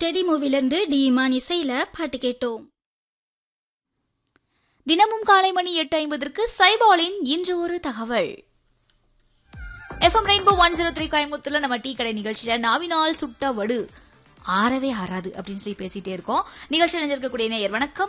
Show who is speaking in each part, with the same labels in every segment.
Speaker 1: Teddy மூவிலிருந்து D Imman இசையில பாட்டு கேட்டோம்
Speaker 2: தினமும் காலை மணி எட்டு ஐம்பதற்கு சைபாலின் இன்று ஒரு தகவல் FM rainbow one zero three கோயம்புத்தூர்ல நம்ம டீ கடை நிகழ்ச்சியில நாவினால் சுட்ட வடு ஆறவே ஆறாது அப்படின்னு சொல்லி பேசிட்டே இருக்கோம் நிகழ்ச்சி நினைஞ்சிருக்கக்கூடிய நேயர் வணக்கம்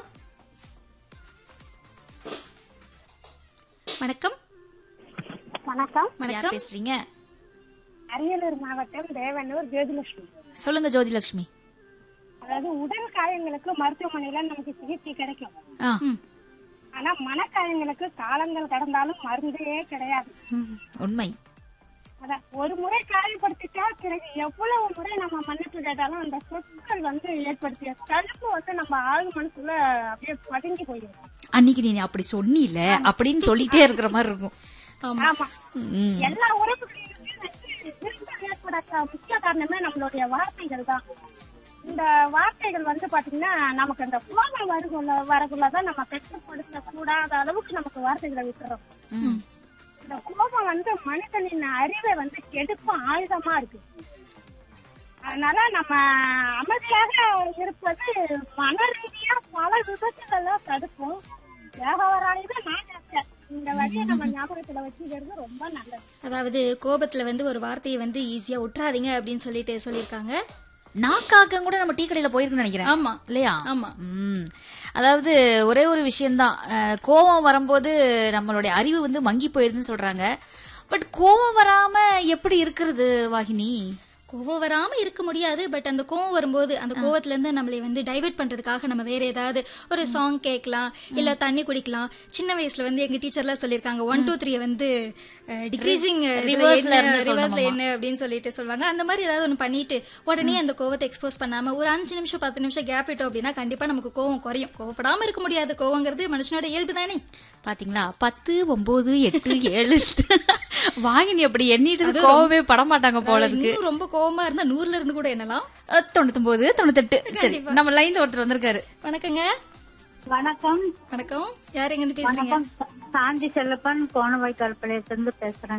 Speaker 1: வணக்கம்
Speaker 3: வணக்கம்
Speaker 2: யார்
Speaker 1: வணக்கம்
Speaker 2: பேசுறீங்க
Speaker 3: அரியலூர் மாவட்டம் தேவனூர் ஜோதிலட்சுமி
Speaker 2: சொல்லுங்க ஜோதிலட்சுமி
Speaker 3: அதாவது உடல் காயங்களுக்கு மருத்துவமனையில நமக்கு சிகிச்சை கிடைக்கும்
Speaker 2: ஆ,
Speaker 3: ஆனா மனக்காயங்களுக்கு காலங்கள் கடந்தாலும் மருந்தே கிடையாது
Speaker 2: ம், உண்மை
Speaker 3: அதான் ஒரு முறை காயப்படுத்திட்டா பிறகு எவ்வளவு முறை நம்ம மன்னிப்பு கேட்டாலும் அந்த சொற்கள் வந்து ஏற்படுத்திய தடுப்பு வந்து நம்ம ஆள் மனசுல அப்படியே பதுங்கி போயிடும்
Speaker 2: அன்னைக்கு நீ அப்படி சொன்னீல அப்படின்னு சொல்லிட்டே இருக்கிற மாதிரி இருக்கும்
Speaker 3: ஆமா
Speaker 2: ம்,
Speaker 3: எல்லா உறவுகளிலுமே வந்து விருப்பம் ஏற்பட க- முக்கிய காரணமே நம்மளுடைய வார்த்தைகள் தான் இந்த வார்த்தைகள் வந்து பாத்தீங்கன்னா நமக்கு அந்த கோபம் வருகுள்ள வரக்குள்ளதான் நம்ம கட்டுப்படுத்த கூடாத அளவுக்கு நமக்கு வார்த்தைகளை விட்டுறோம்
Speaker 2: ம்.
Speaker 3: இந்த கோபம் வந்து மனிதனின் அறிவை வந்து கெடுக்கும் ஆயுதமா இருக்கு அதனால நம்ம அமைதியாக இருப்பது மன ரீதியா பல விபத்துகளை தடுக்கும் வியாபாராயுத நான் இந்த வழியை நம்ம ஞாபகத்துல வச்சுக்கிறது ரொம்ப நல்லது
Speaker 1: அதாவது கோபத்துல வந்து ஒரு வார்த்தையை வந்து ஈஸியா விட்டுறாதீங்க அப்படின்னு சொல்லிட்டு சொல்லியிருக்காங்க
Speaker 2: நாக்காக்க கூட நம்ம டீ கடையில போயிருக்குன்னு நினைக்கிறேன்
Speaker 1: ஆமா
Speaker 2: இல்லையா
Speaker 1: ஆமா
Speaker 2: ம். அதாவது ஒரே ஒரு விஷயம்தான் அஹ், கோவம் வரும்போது நம்மளுடைய அறிவு வந்து மங்கி போயிடுதுன்னு சொல்றாங்க பட் கோவம் வராம எப்படி இருக்கிறது வாகினி
Speaker 1: கோவம் வராம இருக்க முடியாது பட் அந்த கோவம் வரும்போது அந்த கோவத்துல இருந்து நம்மளை வந்து டைவர்ட் பண்றதுக்காக நம்ம வேற ஏதாவது ஒரு சாங் கேட்கலாம் இல்ல தண்ணி குடிக்கலாம் சின்ன வயசுல வந்து எங்க டீச்சர்லாம் சொல்லியிருக்காங்க ஒன் டூ த்ரீ வந்து டிக்ரீசிங்
Speaker 2: reverse ல இருந்து
Speaker 1: ரிவர்ஸ்ல
Speaker 2: சொல்லணுமாமா.
Speaker 1: என்ன அப்படின்னு சொல்லிட்டு சொல்லுவாங்க அந்த மாதிரி ஏதாவது ஒன்று பண்ணிட்டு உடனே அந்த கோவத்தை எக்ஸ்போஸ் பண்ணாம ஒரு அஞ்சு நிமிஷம் பத்து நிமிஷம் கேப் விட்டோம் அப்படின்னா கண்டிப்பா நமக்கு கோவம் குறையும் கோவப்படாம இருக்க முடியாது கோவங்கிறது மனுஷனோட இயல்பு தானே
Speaker 2: பாத்தீங்களா பத்து ஒன்பது எட்டு ஏழு வாகினி அப்படி எண்ணிட்டு கோவமே படமாட்டாங்க போல இருக்கு
Speaker 1: இன்னும் ரொம்ப கோவமா இருந்தா நூறுல இருந்து கூட என்னலாம்
Speaker 2: அஹ், தொண்ணூத்தொன்பது தொண்ணூத்தெட்டு சரி நம்ம லைன்ல ஒருத்தர் வந்திருக்காரு
Speaker 1: வணக்கங்க
Speaker 3: வணக்கம்
Speaker 1: வணக்கம் யார் எங்க இருந்து பேசுறீங்க
Speaker 3: சாந்தி செல்லப்பன் கோணவாய் கல்பலையத்திலிருந்து பேசுறேன்